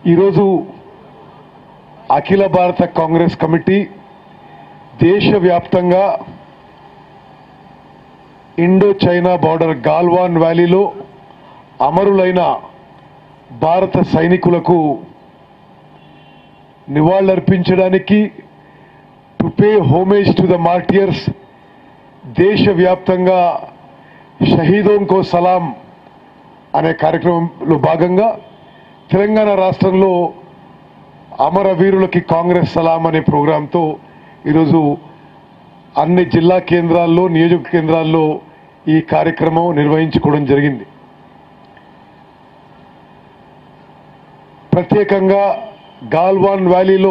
ఈరోజు అఖిల భారత కాంగ్రెస్ కమిటీ దేశవ్యాప్తంగా ఇండో చైనా బార్డర్ గాల్వాన్ వ్యాలీలో అమరులైన భారత సైనికులకు నివాళులర్పించడానికి to pay homage to the martyrs దేశవ్యాప్తంగా షహీదోం కో సలాం అనే కార్యక్రమంలో భాగంగా తెలంగాణ రాష్ట్రంలో అమరవీరులకి కాంగ్రెస్ సలాం అనే ప్రోగ్రాంతో ఈరోజు అన్ని జిల్లా కేంద్రాల్లో నియోజక కేంద్రాల్లో ఈ కార్యక్రమం నిర్వహించుకోవడం జరిగింది ప్రత్యేకంగా గాల్వాన్ వ్యాలీలో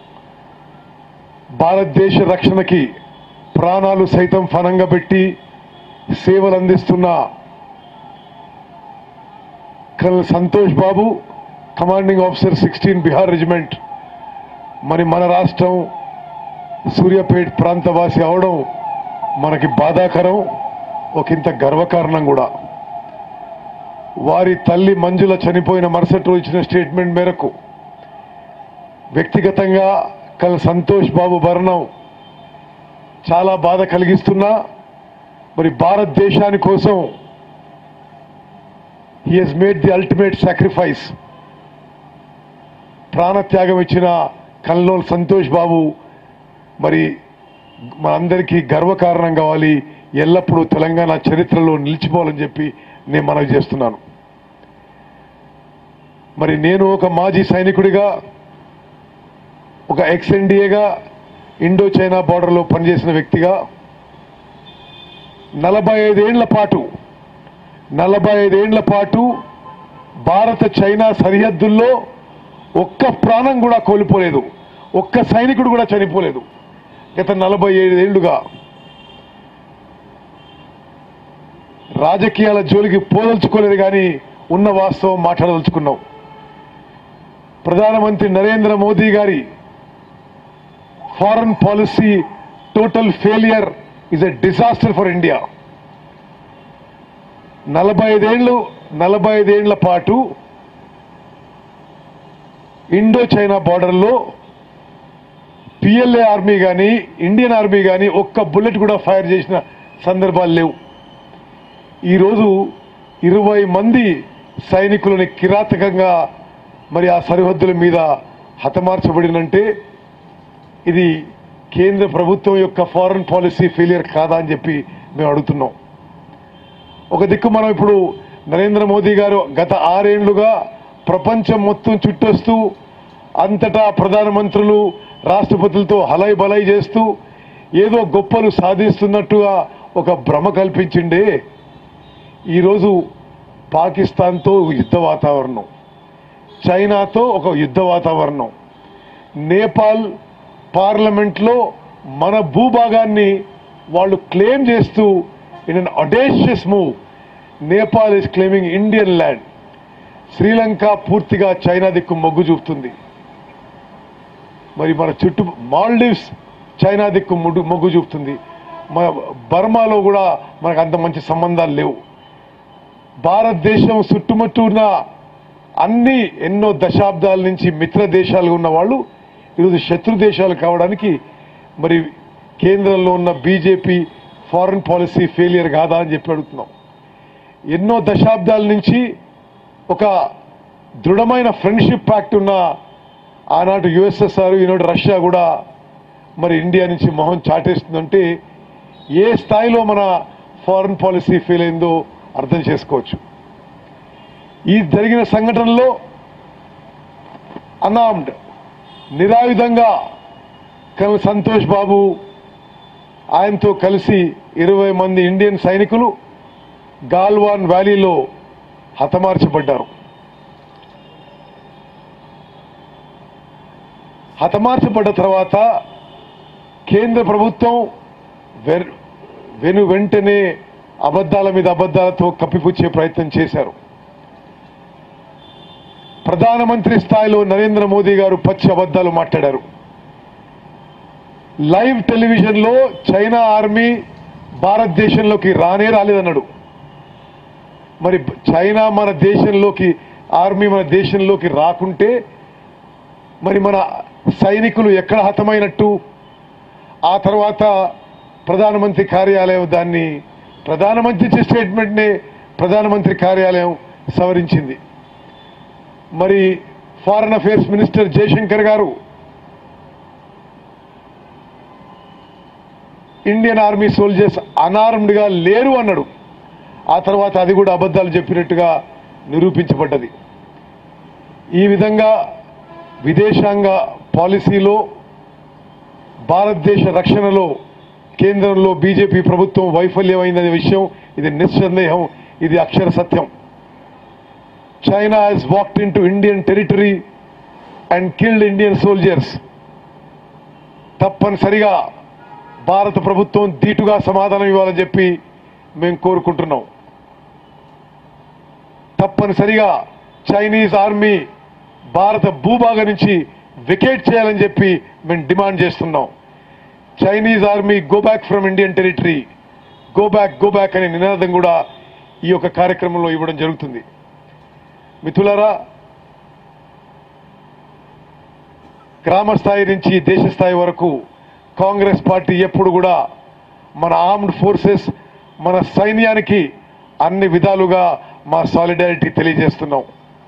భారతదేశ రక్షణకి ప్రాణాలు సైతం ఫనంగా పెట్టి సేవలు అందిస్తున్న colonel Santosh Babu commanding officer sixteen Bihar regiment మరి మన రాష్ట్రం సూర్యాపేట్ ప్రాంతవాసి అవడం మనకి బాధాకరం ఒకంత గర్వకారణం కూడా వారి తల్లి మంజుల చనిపోయిన మరుసటి రోజు ఇచ్చిన స్టేట్మెంట్ మేరకు వ్యక్తిగతంగా కల్ సంతోష్ బాబు భరణం చాలా బాధ కలిగిస్తున్నా మరి భారతదేశాని కోసం he has made the ultimate sacrifice ప్రాణత్యాగం ఇచ్చిన కల్లోల్ సంతోష్ బాబు మరి మనందరికీ గర్వకారణం కావాలి ఎల్లప్పుడూ తెలంగాణ చరిత్రలో నిలిచిపోవాలని చెప్పి నేను మనవి చేస్తున్నాను మరి నేను ఒక మాజీ సైనికుడిగా ఒక ఎక్స్ ఎన్డీఏగా ఇండో చైనా బార్డర్లో పనిచేసిన వ్యక్తిగా నలభై ఐదేళ్ల పాటు నలభై ఐదేళ్ల పాటు భారత చైనా సరిహద్దుల్లో ఒక్క ప్రాణం కూడా కోల్పోలేదు ఒక్క సైనికుడు కూడా చనిపోలేదు గత నలభై ఐదేళ్లుగా రాజకీయాల జోలికి పోదలుచుకోలేదు కానీ ఉన్న వాస్తవం మాట్లాడదలుచుకున్నాం ప్రధానమంత్రి నరేంద్ర మోదీ గారి foreign policy total failure is a disaster for India నలభై ఐదేళ్లు నలభై ఐదేళ్ల పాటు ఇండో చైనా బార్డర్లో పిఎల్ఏ ఆర్మీ కానీ ఇండియన్ ఆర్మీ కానీ ఒక్క బుల్లెట్ కూడా ఫైర్ చేసిన సందర్భాలు లేవు ఈరోజు ఇరవై మంది సైనికులని కిరాతకంగా మరి ఆ సరిహద్దుల మీద హతమార్చబడినంటే ఇది కేంద్ర ప్రభుత్వం యొక్క ఫారెన్ పాలసీ ఫెయిలియర్ కాదా అని చెప్పి మేము అడుగుతున్నాం ఒక దిక్కు మనం ఇప్పుడు నరేంద్ర మోదీ గారు గత ఆరేళ్లుగా ప్రపంచం మొత్తం చుట్టొస్తూ అంతటా ప్రధానమంత్రులు రాష్ట్రపతులతో హలై బలై చేస్తూ ఏదో గొప్పలు సాధిస్తున్నట్టుగా ఒక భ్రమ కల్పించిండే ఈరోజు పాకిస్తాన్తో యుద్ధ వాతావరణం చైనాతో ఒక యుద్ధ వాతావరణం నేపాల్ పార్లమెంట్లో మన భూభాగాన్ని వాళ్ళు క్లెయిమ్ చేస్తూ in an audacious move Nepal is claiming Indian land Sri Lanka పూర్తిగా చైనా దిక్కు మొగ్గు చూపుతుంది మరి మన చుట్టూ మాల్డీవ్స్ చైనా దిక్కు ముగ్గు మొగ్గు చూపుతుంది మన బర్మాలో కూడా మనకు అంత మంచి సంబంధాలు లేవు భారతదేశం చుట్టుముట్టు ఉన్న అన్ని ఎన్నో దశాబ్దాల నుంచి మిత్ర దేశాలు ఉన్న వాళ్ళు ఈరోజు శత్రు దేశాలు కావడానికి మరి కేంద్రంలో ఉన్న బీజేపీ ఫారెన్ పాలసీ ఫెయిలియర్ కాదా అని చెప్పి అడుగుతున్నాం ఎన్నో దశాబ్దాల నుంచి ఒక దృఢమైన ఫ్రెండ్షిప్ ప్యాక్ట్ ఉన్న ఆనాటి యుఎస్ఎస్ఆర్ ఈనాడు రష్యా కూడా మరి ఇండియా నుంచి మొహం చాటేస్తుందంటే ఏ స్థాయిలో మన ఫారెన్ పాలసీ ఫెయిల్ అయిందో అర్థం చేసుకోవచ్చు ఈ జరిగిన సంఘటనలో అనామ్డ్ నిరాయుధంగా కల్ సంతోష్ బాబు ఆయనతో కలిసి ఇరవై మంది ఇండియన్ సైనికులు గాల్వాన్ వ్యాలీలో హతమార్చబడ్డారు హతమార్చబడ్డ తర్వాత కేంద్ర ప్రభుత్వం వెర్- వెను వెంటనే అబద్ధాల మీద అబద్ధాలతో కప్పిపుచ్చే ప్రయత్నం చేశారు ప్రధానమంత్రి స్థాయిలో నరేంద్ర మోదీ గారు పచ్చి అబద్ధాలు మాట్లాడారు లైవ్ టెలివిజన్ లో చైనా ఆర్మీ భారతదేశంలోకి రానే రాలేదన్నాడు మరి చైనా మన దేశంలోకి ఆర్మీ మన దేశంలోకి రాకుంటే మరి మన సైనికులు ఎక్కడ హతమైనట్టు ఆ తర్వాత ప్రధానమంత్రి కార్యాలయం దాన్ని ప్రధానమంత్రి ఇచ్చే స్టేట్మెంట్నే ప్రధానమంత్రి కార్యాలయం సవరించింది మరి ఫారెన్ అఫేర్స్ మినిస్టర్ జయశంకర్ గారు ఇండియన్ ఆర్మీ సోల్జర్స్ అనార్మ్డ్గా లేరు అన్నాడు ఆ తర్వాత అది కూడా అబద్ధాలు చెప్పినట్టుగా నిరూపించబడ్డది ఈ విధంగా విదేశాంగ పాలసీలో భారతదేశ రక్షణలో కేంద్రంలో బీజేపీ ప్రభుత్వం వైఫల్యమైందనే విషయం ఇది నిస్సందేహం ఇది అక్షర సత్యం China has walked into Indian territory and killed Indian soldiers తప్పనిసరిగా భారత ప్రభుత్వం ధీటుగా సమాధానం ఇవ్వాలని చెప్పి మేము కోరుకుంటున్నాం తప్పనిసరిగా చైనీస్ ఆర్మీ భారత భూభాగం నుంచి వికెట్ చేయాలని చెప్పి మేము డిమాండ్ చేస్తున్నాం Chinese army go back from Indian territory go back go back అనే నినాదం కూడా ఈ యొక్క కార్యక్రమంలో ఇవ్వడం జరుగుతుంది మిత్రులారా గ్రామ స్థాయి నుంచి దేశ స్థాయి వరకు కాంగ్రెస్ పార్టీ ఎప్పుడు కూడా మన ఆర్మ్డ్ ఫోర్సెస్ మన సైన్యానికి అన్ని విధాలుగా మా సాలిడారిటీ తెలియజేస్తున్నాం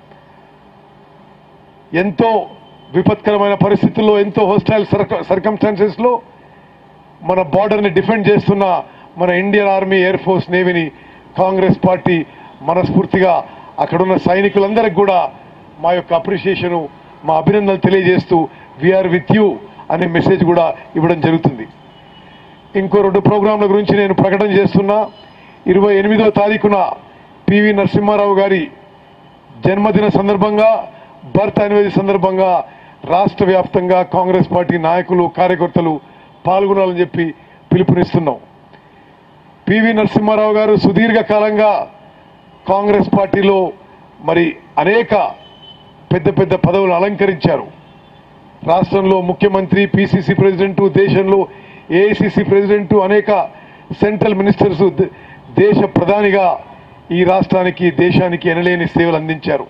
ఎంతో విపత్కరమైన పరిస్థితుల్లో ఎంతో హోస్టైల్ సర్కమ్స్టాన్సెస్ లో మన బార్డర్ ని డిఫెండ్ చేస్తున్న మన ఇండియన్ ఆర్మీ ఎయిర్ ఫోర్స్ నేవీని కాంగ్రెస్ పార్టీ మనస్ఫూర్తిగా అక్కడున్న సైనికులందరికి కూడా మా యొక్క అప్రిషియేషన్ మా అభినందనలు తెలియజేస్తూ వీఆర్ విత్ యూ అనే మెసేజ్ కూడా ఇవ్వడం జరుగుతుంది ఇంకో రెండు ప్రోగ్రాంల గురించి నేను ప్రకటన చేస్తున్నా ఇరవై ఎనిమిదో తారీఖున పివి నరసింహారావు గారి జన్మదిన సందర్భంగా బర్త్ యానివర్సరీ సందర్భంగా రాష్ట్ర వ్యాప్తంగా కాంగ్రెస్ పార్టీ నాయకులు కార్యకర్తలు పాల్గొనాలని చెప్పి పిలుపునిస్తున్నాం పివి నరసింహారావు గారు సుదీర్ఘ కాలంగా కాంగ్రెస్ పార్టీలో మరి అనేక పెద్ద పెద్ద పదవులు అలంకరించారు రాష్ట్రంలో ముఖ్యమంత్రి పిసిసి ప్రెసిడెంట్ దేశంలో ఏఐసిసి ప్రెసిడెంట్ అనేక సెంట్రల్ మినిస్టర్స్ ద- దేశ ప్రధానిగా ఈ రాష్ట్రానికి దేశానికి ఎనలేని సేవలు అందించారు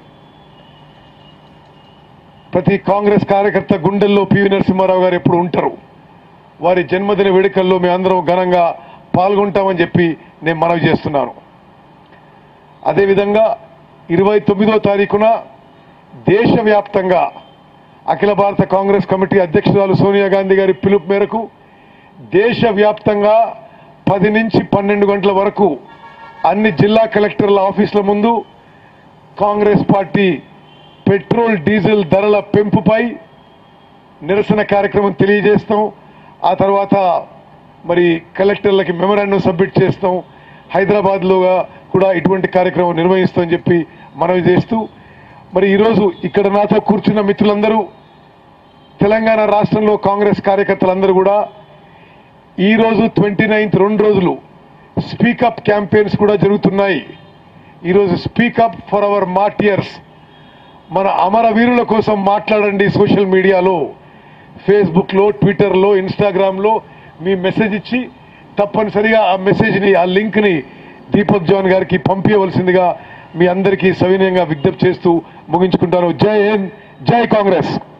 ప్రతి కాంగ్రెస్ కార్యకర్త గుండెల్లో పివి నరసింహారావు గారు ఎప్పుడు ఉంటారు వారి జన్మదిన వేడుకల్లో మేమందరం ఘనంగా పాల్గొంటామని చెప్పి నేను మనవి చేస్తున్నాను అదేవిధంగా ఇరవై తొమ్మిదో తారీఖున దేశవ్యాప్తంగా అఖిల భారత కాంగ్రెస్ కమిటీ అధ్యక్షురాలు సోనియా గాంధీ గారి పిలుపు మేరకు దేశవ్యాప్తంగా పది నుంచి పన్నెండు గంటల వరకు అన్ని జిల్లా కలెక్టర్ల ఆఫీసుల ముందు కాంగ్రెస్ పార్టీ పెట్రోల్ డీజిల్ ధరల పెంపుపై నిరసన కార్యక్రమం తెలియజేస్తాం ఆ తర్వాత మరి కలెక్టర్లకి మెమరాండం సబ్మిట్ చేస్తాం హైదరాబాద్లో కూడా ఇటువంటి కార్యక్రమం నిర్వహిస్తామని చెప్పి మనవి చేస్తూ మరి ఈరోజు ఇక్కడ నాతో కూర్చున్న మిత్రులందరూ తెలంగాణ రాష్ట్రంలో కాంగ్రెస్ కార్యకర్తలందరూ కూడా ఈ రోజు ట్వంటీ నైన్త్ రెండు రోజులు స్పీకప్ క్యాంపెయిన్స్ కూడా జరుగుతున్నాయి ఈరోజు స్పీకప్ ఫర్ అవర్ మార్టియర్స్ మన అమరవీరుల కోసం మాట్లాడండి సోషల్ మీడియాలో ఫేస్బుక్లో ట్విట్టర్లో ఇన్స్టాగ్రామ్లో మీ మెసేజ్ ఇచ్చి తప్పనిసరిగా ఆ మెసేజ్ని ఆ లింక్ని దీపక్ జవాన్ గారికి పంపించవలసిందిగా మీ అందరికీ సవినయంగా విజ్ఞప్తి చేస్తూ ముగించుకుంటాను జై హింద్ జై కాంగ్రెస్